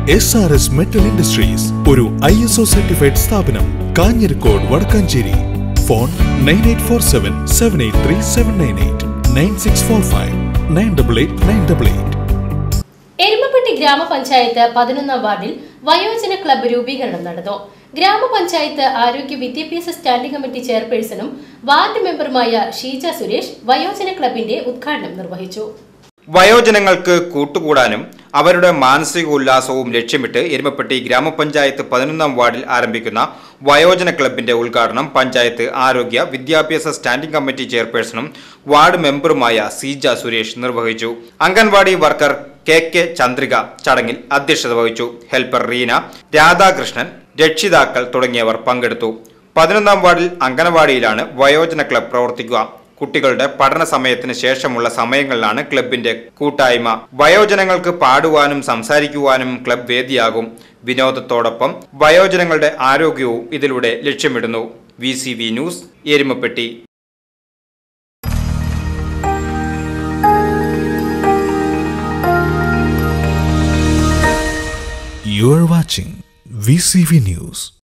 S R S metal industries ഒരു I S O certified സ്ഥാപനം Kanjirakode Wadakkanchery phone nine eight four seven seven eight three seven nine eight nine six four five nine double eight nine double eight Erumapetty ഗ്രാമപഞ്ചായത്ത് പതിനൊന്നാം വാർഡിൽ വയോജന club രൂപീകരണം നടന്നു ഗ്രാമപഞ്ചായത്ത് ആരോഗ്യ വിദ്യാഭ്യാസ സ്റ്റാൻഡിംഗ് കമ്മിറ്റി ചെയർപേഴ്സണും വാർഡ് മെമ്പറുമായ ഷീജ സുരേഷ് വയോജന ക്ലബിന്റെ ഉദ്ഘാടനം നിർവഹിച്ചു വയോജനങ്ങൾക്ക് കൂട്ടുകൂടാനും അവരുടെ മാനസിക ഉല്ലാസവും ലക്ഷ്യമിട്ട് എരുമപ്പെട്ടി ഗ്രാമപഞ്ചായത്ത് പതിനൊന്നാം വാർഡിൽ ആരംഭിക്കുന്ന വയോജന ക്ലബിന്റെ ഉദ്ഘാടനം പഞ്ചായത്ത് ആരോഗ്യ വിദ്യാഭ്യാസ സ്റ്റാൻഡിംഗ് കമ്മിറ്റി ചെയർപേഴ്സണും വാർഡ് മെമ്പറുമായ സീജ സുരേഷ് നിർവഹിച്ചു anganwadi worker K K Chandrika ചടങ്ങിൽ അധ്യക്ഷത വഹിച്ചു ഹെൽപ്പർ റീന രാധാകൃഷ്ണൻ രക്ഷിതാക്കൾ തുടങ്ങിയവർ പങ്കെടുത്തു പതിനൊന്നാം വാർഡിൽ അംഗനവാടിയിലാണ് വയോജന ക്ലബ് പ്രവർത്തിക്കുക കുട്ടികളുടെ പഠന സമയത്തിന് ശേഷമുള്ള സമയങ്ങളിലാണ് ക്ലബിന്റെ കൂട്ടായ്മ വയോജനങ്ങൾക്ക് പാടുവാനും സംസാരിക്കുവാനും ക്ലബ് വേദിയാകും വിനോദത്തോടൊപ്പം വയോജനങ്ങളുടെ ആരോഗ്യവും ഇതിലൂടെ ലക്ഷ്യമിടുന്നു V C V news Erumapetty You are watching VCV News.